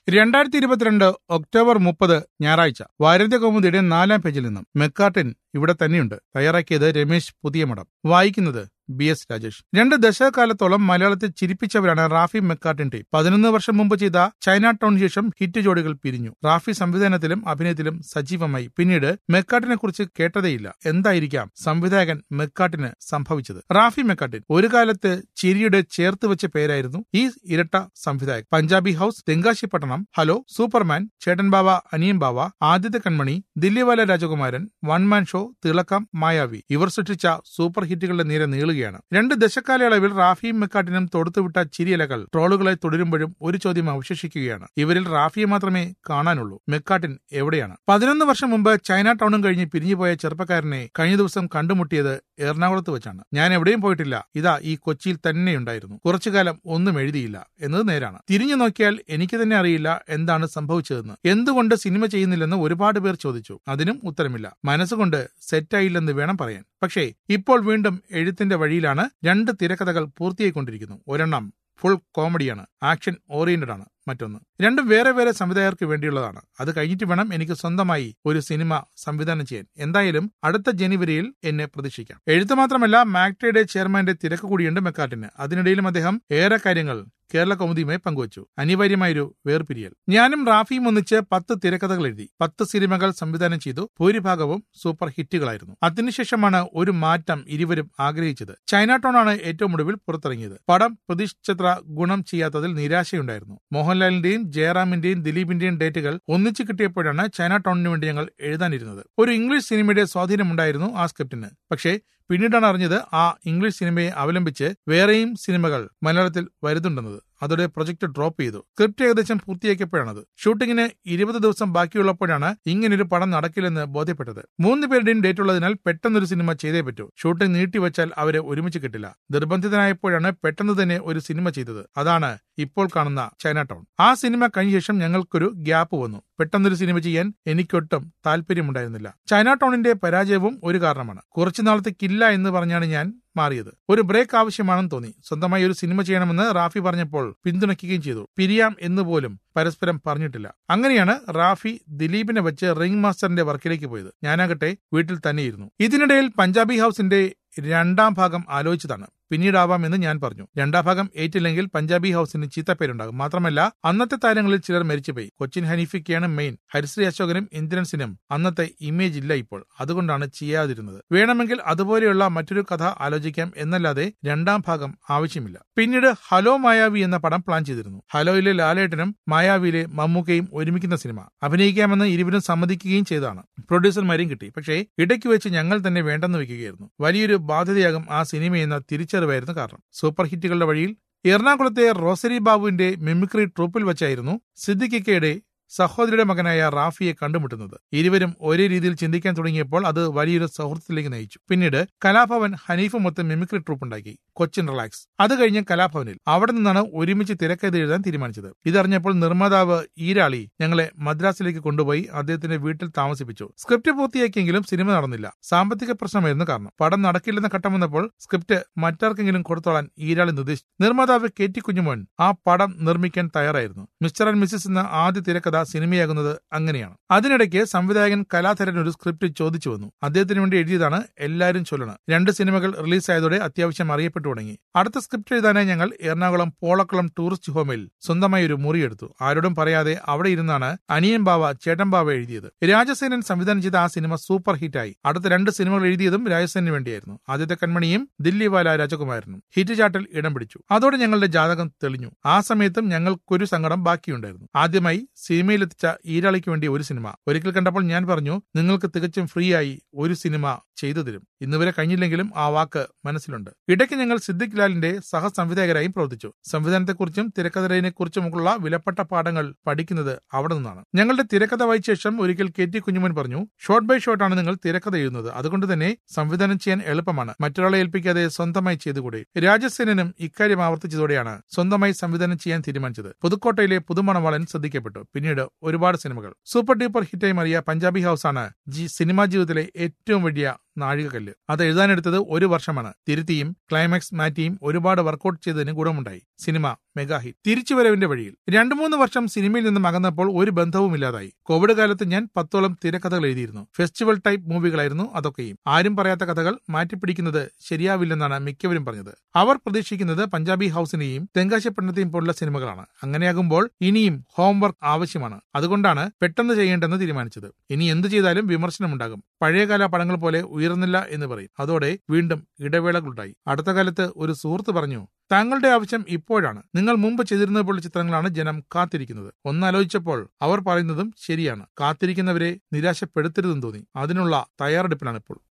രണ്ടായിരത്തി ഇരുപത്തിരണ്ട് ഒക്ടോബർ മുപ്പത് ഞായറാഴ്ച വാരന്ത്യ കൗമുദിയുടെ നാലാം പേജിൽ നിന്നും മെക്കാർട്ടിൻ ഇവിടെ തന്നെയുണ്ട് തയ്യാറാക്കിയത് രമേശ് പുതിയമഠം വായിക്കുന്നത് ബി എസ് രാജേഷ് രണ്ട് ദശകകാലത്തോളം മലയാളത്തെ ചിരിപ്പിച്ചവരാണ് റാഫി മെക്കാർട്ടിൻ ടീം പതിനൊന്ന് വർഷം മുമ്പ് ചെയ്ത ചൈന ടൗൺ ശേഷം ഹിറ്റ് ജോഡികൾ പിരിഞ്ഞു റാഫി സംവിധാനത്തിലും അഭിനയത്തിലും സജീവമായി പിന്നീട് മെക്കാർട്ടിനെ കുറിച്ച് കേട്ടതേയില്ല എന്തായിരിക്കാം സംവിധായകൻ മെക്കാർട്ടിന് സംഭവിച്ചത് റാഫി മെക്കാർട്ടിൻ ഒരു കാലത്ത് ചിരിയുടെ ചേർത്ത് വെച്ച പേരായിരുന്നു ഈ ഇരട്ട സംവിധായകൻ പഞ്ചാബി ഹൌസ് തെങ്കാശി പട്ടണം ഹലോ സൂപ്പർമാൻ ചേട്ടൻ ബാവ അനിയൻ ബാവ ആദ്യത്തെ കൺമണി ദില്ലിവാല രാജകുമാരൻ വൺ മാൻ ഷോ തിളക്കം മായാവി ഇവർ സൃഷ്ടിച്ച സൂപ്പർ ഹിറ്റുകളുടെ നിര നീളുകയാണ് രണ്ട് ദശക്കാലയളവിൽ റാഫിയും മെക്കാട്ടിനും തൊടുത്തുവിട്ട ചിരിയലകൾ ട്രോളുകളെ തുടരുമ്പോഴും ഒരു ചോദ്യം അവശേഷിക്കുകയാണ് ഇവരിൽ റാഫിയെ മാത്രമേ കാണാനുള്ളൂ മെക്കാട്ടിൻ എവിടെയാണ് പതിനൊന്ന് വർഷം മുമ്പ് ചൈന ടൗണും കഴിഞ്ഞ് പിരിഞ്ഞുപോയ ചെറുപ്പക്കാരനെ കഴിഞ്ഞ ദിവസം കണ്ടുമുട്ടിയത് എറണാകുളത്ത് വെച്ചാണ് ഞാൻ എവിടെയും പോയിട്ടില്ല ഇതാ ഈ കൊച്ചിയിൽ തന്നെയുണ്ടായിരുന്നു കുറച്ചു കാലം ഒന്നും എഴുതിയില്ല എന്നത് നേരാണ് തിരിഞ്ഞു നോക്കിയാൽ എനിക്ക് തന്നെ അറിയില്ല എന്താണ് സംഭവിച്ചതെന്ന് എന്തുകൊണ്ട് സിനിമ ചെയ്യുന്നില്ലെന്ന് ഒരുപാട് പേർ ചോദിച്ചു അതിനും ഉത്തരമില്ല മനസ്സുകൊണ്ട് സെറ്റായില്ലെന്ന് വേണം പറയാൻ പക്ഷേ ഇപ്പോൾ വീണ്ടും എഴുത്തിന്റെ വഴിയിലാണ് രണ്ട് തിരക്കഥകൾ പൂർത്തിയായിക്കൊണ്ടിരിക്കുന്നു ഒരെണ്ണം ഫുൾ കോമഡിയാണ് ആക്ഷൻ ഓറിയന്റഡ് ആണ് മറ്റൊന്ന് രണ്ടും വേറെ വേറെ സംവിധായകർക്ക് വേണ്ടിയുള്ളതാണ് അത് കഴിഞ്ഞിട്ട് വേണം എനിക്ക് സ്വന്തമായി ഒരു സിനിമ സംവിധാനം ചെയ്യാൻ എന്തായാലും അടുത്ത ജനുവരിയിൽ എന്നെ പ്രതീക്ഷിക്കാം എഴുത്ത് മാത്രമല്ല മാക്ടയുടെ ചെയർമാന്റെ തിരക്ക് കൂടിയുണ്ട് മെക്കാട്ടിന് അതിനിടയിലും അദ്ദേഹം ഏറെ കാര്യങ്ങൾ കേരള കൗമുദിയുമായി പങ്കുവച്ചു അനിവാര്യമായൊരു വേർപിരിയൽ ഞാനും റാഫിയും ഒന്നിച്ച് പത്ത് തിരക്കഥകൾ എഴുതി പത്ത് സിനിമകൾ സംവിധാനം ചെയ്തു ഭൂരിഭാഗവും സൂപ്പർ ഹിറ്റുകളായിരുന്നു അതിനുശേഷമാണ് ഒരു മാറ്റം ഇരുവരും ആഗ്രഹിച്ചത് ചൈന ടൗൺ ആണ് ഏറ്റവും ഒടുവിൽ പുറത്തിറങ്ങിയത് പടം പ്രതീക്ഷിച്ചത്ര ഗുണം ചെയ്യാത്തതിൽ നിരാശയുണ്ടായിരുന്നു മോഹൻലാലിന്റെയും ജയറാമിന്റെയും ദിലീപിന്റെയും ഡേറ്റുകൾ ഒന്നിച്ചു കിട്ടിയപ്പോഴാണ് ചൈന ടൗണിന് വേണ്ടി ഞങ്ങൾ എഴുതാനിരുന്നത് ഒരു ഇംഗ്ലീഷ് സിനിമയുടെ സ്വാധീനമുണ്ടായിരുന്നു ആ സ്ക്രിപ്റ്റിന് പക്ഷേ പിന്നീടാണ് അറിഞ്ഞത് ആ ഇംഗ്ലീഷ് സിനിമയെ അവലംബിച്ച് വേറെയും സിനിമകൾ മലയാളത്തിൽ വരുന്നുണ്ടെന്നത് അതോടെ പ്രൊജക്ട് ഡ്രോപ്പ് ചെയ്തു സ്ക്രിപ്റ്റ് ഏകദേശം പൂർത്തിയാക്കിയപ്പോഴാണത് ഷൂട്ടിങ്ങിന് ഇരുപത് ദിവസം ബാക്കിയുള്ളപ്പോഴാണ് ഇങ്ങനൊരു പടം നടക്കില്ലെന്ന് ബോധ്യപ്പെട്ടത് മൂന്ന് പേരുടെയും ഡേറ്റ് ഉള്ളതിനാൽ പെട്ടെന്നൊരു സിനിമ ചെയ്തേ പറ്റൂ ഷൂട്ടിംഗ് നീട്ടിവെച്ചാൽ അവരെ ഒരുമിച്ച് കിട്ടില്ല നിർബന്ധിതനായപ്പോഴാണ് പെട്ടെന്ന് തന്നെ ഒരു സിനിമ ചെയ്തത് അതാണ് ഇപ്പോൾ കാണുന്ന ചൈന ടൗൺ ആ സിനിമ കഴിഞ്ഞ ശേഷം ഞങ്ങൾക്കൊരു ഗ്യാപ്പ് വന്നു പെട്ടെന്നൊരു സിനിമ ചെയ്യാൻ എനിക്കൊട്ടും താല്പര്യമുണ്ടായിരുന്നില്ല ചൈന ടൗണിന്റെ പരാജയവും ഒരു കാരണമാണ് കുറച്ചു നാളത്തേക്കില്ല എന്ന് പറഞ്ഞാണ് ഞാൻ മാറിയത് ഒരു ബ്രേക്ക് ആവശ്യമാണെന്ന് തോന്നി സ്വന്തമായി ഒരു സിനിമ ചെയ്യണമെന്ന് റാഫി പറഞ്ഞപ്പോൾ പിന്തുണയ്ക്കുകയും ചെയ്തു പിരിയാം എന്ന് പോലും പരസ്പരം പറഞ്ഞിട്ടില്ല അങ്ങനെയാണ് റാഫി ദിലീപിനെ വെച്ച് റിംഗ് മാസ്റ്ററിന്റെ വർക്കിലേക്ക് പോയത് ഞാനാകട്ടെ വീട്ടിൽ തന്നെയിരുന്നു ഇതിനിടയിൽ പഞ്ചാബി ഹൌസിന്റെ രണ്ടാം ഭാഗം ആലോചിച്ചതാണ് പിന്നീടാവാം എന്ന് ഞാൻ പറഞ്ഞു രണ്ടാം ഭാഗം ഏറ്റില്ലെങ്കിൽ പഞ്ചാബി ഹൌസിന് ചീത്തപ്പേരുണ്ടാകും മാത്രമല്ല അന്നത്തെ താരങ്ങളിൽ ചിലർ മരിച്ചുപോയി കൊച്ചിൻ ഹനീഫിക്കാണ് മെയിൻ ഹരിശ്രീ അശോകനും ഇന്ദ്രൻസിനും അന്നത്തെ ഇമേജ് ഇല്ല ഇപ്പോൾ അതുകൊണ്ടാണ് ചെയ്യാതിരുന്നത് വേണമെങ്കിൽ അതുപോലെയുള്ള മറ്റൊരു കഥ ആലോചിക്കാം എന്നല്ലാതെ രണ്ടാം ഭാഗം ആവശ്യമില്ല പിന്നീട് ഹലോ മായാവി എന്ന പടം പ്ലാൻ ചെയ്തിരുന്നു ഹലോയിലെ ലാലേട്ടനും മായാവിയിലെ മമ്മൂക്കയും ഒരുമിക്കുന്ന സിനിമ അഭിനയിക്കാമെന്ന് ഇരുവരും സമ്മതിക്കുകയും ചെയ്തതാണ് പ്രൊഡ്യൂസർമാരെയും കിട്ടി പക്ഷേ ഇടയ്ക്ക് വെച്ച് ഞങ്ങൾ തന്നെ വേണ്ടെന്ന് വെക്കുകയായിരുന്നു വലിയൊരു ബാധ്യതയാകും ആ സിനിമയെന്ന തിരിച്ചറിവായിരുന്നു കാരണം സൂപ്പർ ഹിറ്റുകളുടെ വഴിയിൽ എറണാകുളത്തെ റോസരി ബാബുവിന്റെ മിമിക്രി ട്രൂപ്പിൽ വെച്ചായിരുന്നു സിദ്ദിഖിക്കയുടെ സഹോദരിയുടെ മകനായ റാഫിയെ കണ്ടുമുട്ടുന്നത് ഇരുവരും ഒരേ രീതിയിൽ ചിന്തിക്കാൻ തുടങ്ങിയപ്പോൾ അത് വലിയൊരു സൗഹൃദത്തിലേക്ക് നയിച്ചു പിന്നീട് കലാഭവൻ ഹനീഫ് മൊത്തം മിമിക്രി ട്രൂപ്പ് ഉണ്ടാക്കി കൊച്ചിൻ റിലാക്സ് അത് കഴിഞ്ഞ് കലാഭവനിൽ അവിടെ നിന്നാണ് ഒരുമിച്ച് തിരക്കഥ എഴുതാൻ തീരുമാനിച്ചത് ഇതറിഞ്ഞപ്പോൾ നിർമ്മാതാവ് ഈരാളി ഞങ്ങളെ മദ്രാസിലേക്ക് കൊണ്ടുപോയി അദ്ദേഹത്തിന്റെ വീട്ടിൽ താമസിപ്പിച്ചു സ്ക്രിപ്റ്റ് പൂർത്തിയാക്കിയെങ്കിലും സിനിമ നടന്നില്ല സാമ്പത്തിക പ്രശ്നമായിരുന്നു കാരണം പടം നടക്കില്ലെന്ന ഘട്ടം വന്നപ്പോൾ സ്ക്രിപ്റ്റ് മറ്റാർക്കെങ്കിലും കൊടുത്തോളാൻ ഈരാളി നിർദ്ദേശിച്ചു നിർമ്മാതാവ് കെ ടി കുഞ്ഞുമോൻ ആ പടം നിർമ്മിക്കാൻ തയ്യാറായിരുന്നു മിസ്റ്റർ ആൻഡ് മിസ്സിസ് എന്ന ആദ്യ തിരക്കഥ സിനിമയാകുന്നത് അങ്ങനെയാണ് അതിനിടയ്ക്ക് സംവിധായകൻ കലാധരൻ ഒരു സ്ക്രിപ്റ്റ് ചോദിച്ചു വന്നു അദ്ദേഹത്തിന് വേണ്ടി എഴുതിയതാണ് എല്ലാവരും ചൊല്ലണം രണ്ട് സിനിമകൾ റിലീസായതോടെ അത്യാവശ്യം അറിയപ്പെട്ടു തുടങ്ങി അടുത്ത സ്ക്രിപ്റ്റ് എഴുതാനായി ഞങ്ങൾ എറണാകുളം പോളക്കുളം ടൂറിസ്റ്റ് ഹോമിൽ സ്വന്തമായി ഒരു മുറിയെടുത്തു ആരോടും പറയാതെ അവിടെ ഇരുന്നാണ് അനിയൻ ബാവ ചേട്ടൻ ബാവ എഴുതിയത് രാജസേനൻ സംവിധാനം ചെയ്ത ആ സിനിമ സൂപ്പർ ഹിറ്റായി അടുത്ത രണ്ട് സിനിമകൾ എഴുതിയതും രാജസേനന് വേണ്ടിയായിരുന്നു ആദ്യത്തെ കൺമണിയും ദില്ലിവാല രാജകുമാരനും ഹിറ്റ് ചാട്ടിൽ ഇടം പിടിച്ചു അതോടെ ഞങ്ങളുടെ ജാതകം തെളിഞ്ഞു ആ സമയത്തും ഞങ്ങൾക്കൊരു സങ്കടം ബാക്കിയുണ്ടായിരുന്നു ആദ്യമായി സിനിമയിലെത്തിച്ച ഈരാളിക്ക് വേണ്ടി ഒരു സിനിമ ഒരിക്കൽ കണ്ടപ്പോൾ ഞാൻ പറഞ്ഞു നിങ്ങൾക്ക് തികച്ചും ഫ്രീ ആയി ഒരു സിനിമ ചെയ്തു തരും ഇന്നുവരെ കഴിഞ്ഞില്ലെങ്കിലും ആ വാക്ക് മനസ്സിലുണ്ട് ഇടയ്ക്ക് ഞങ്ങൾ സിദ്ദിഖ് ലാലിന്റെ സഹസംവിധായകരായും പ്രവർത്തിച്ചു സംവിധാനത്തെക്കുറിച്ചും തിരക്കഥയെക്കുറിച്ചുമുള്ള വിലപ്പെട്ട പാഠങ്ങൾ പഠിക്കുന്നത് അവിടെ നിന്നാണ് ഞങ്ങളുടെ തിരക്കഥ വായിച്ച ശേഷം ഒരിക്കൽ കെ ടി കുഞ്ഞുമൻ പറഞ്ഞു ഷോട്ട് ബൈ ഷോട്ട് ആണ് നിങ്ങൾ തിരക്കഥ എഴുതുന്നത് അതുകൊണ്ട് തന്നെ സംവിധാനം ചെയ്യാൻ എളുപ്പമാണ് മറ്റൊരാളെ ഏൽപ്പിക്കാതെ സ്വന്തമായി ചെയ്തുകൂടെ രാജസേനനും ഇക്കാര്യം ആവർത്തിച്ചതോടെയാണ് സ്വന്തമായി സംവിധാനം ചെയ്യാൻ തീരുമാനിച്ചത് പുതുക്കോട്ടയിലെ പുതുമണവാളൻ ശ്രദ്ധിക്കപ്പെട്ടു പിന്നീട് ഒരുപാട് സിനിമകൾ സൂപ്പർ ഡ്യൂപ്പർ ഹിറ്റായി മാറിയ പഞ്ചാബി ഹൌസ് ആണ് ജി സിനിമാ ജീവിതത്തിലെ ഏറ്റവും വലിയ നാഴികക്കല്ല് അത് എഴുതാനെടുത്തത് ഒരു വർഷമാണ് തിരുത്തിയും ക്ലൈമാക്സ് മാറ്റിയും ഒരുപാട് വർക്കൗട്ട് ചെയ്തതിന് ഗുണമുണ്ടായി സിനിമ മെഗാ ഹിറ്റ് തിരിച്ചുവരവിന്റെ വഴിയിൽ രണ്ടു മൂന്ന് വർഷം സിനിമയിൽ നിന്നും അകന്നപ്പോൾ ഒരു ബന്ധവും ഇല്ലാതായി കോവിഡ് കാലത്ത് ഞാൻ പത്തോളം തിരക്കഥകൾ എഴുതിയിരുന്നു ഫെസ്റ്റിവൽ ടൈപ്പ് മൂവികളായിരുന്നു അതൊക്കെയും ആരും പറയാത്ത കഥകൾ മാറ്റിപ്പിടിക്കുന്നത് ശരിയാവില്ലെന്നാണ് മിക്കവരും പറഞ്ഞത് അവർ പ്രതീക്ഷിക്കുന്നത് പഞ്ചാബി ഹൌസിനെയും തെങ്കാശിപ്പട്ടണത്തെയും പോലുള്ള സിനിമകളാണ് അങ്ങനെയാകുമ്പോൾ ഇനിയും ഹോംവർക്ക് ആവശ്യമാണ് അതുകൊണ്ടാണ് പെട്ടെന്ന് ചെയ്യേണ്ടെന്ന് തീരുമാനിച്ചത് ഇനി എന്ത് ചെയ്താലും വിമർശനമുണ്ടാകും പഴയകാല പടങ്ങൾ പോലെ ഉയർന്നില്ല എന്ന് പറയും അതോടെ വീണ്ടും ഇടവേളകളുണ്ടായി അടുത്ത കാലത്ത് ഒരു സുഹൃത്ത് പറഞ്ഞു താങ്കളുടെ ആവശ്യം ഇപ്പോഴാണ് നിങ്ങൾ മുമ്പ് ചെയ്തിരുന്നത് പോലുള്ള ചിത്രങ്ങളാണ് ജനം കാത്തിരിക്കുന്നത് ഒന്നാലോചിച്ചപ്പോൾ അവർ പറയുന്നതും ശരിയാണ് കാത്തിരിക്കുന്നവരെ നിരാശപ്പെടുത്തരുതെന്ന് തോന്നി അതിനുള്ള തയ്യാറെടുപ്പിലാണ് ഇപ്പോൾ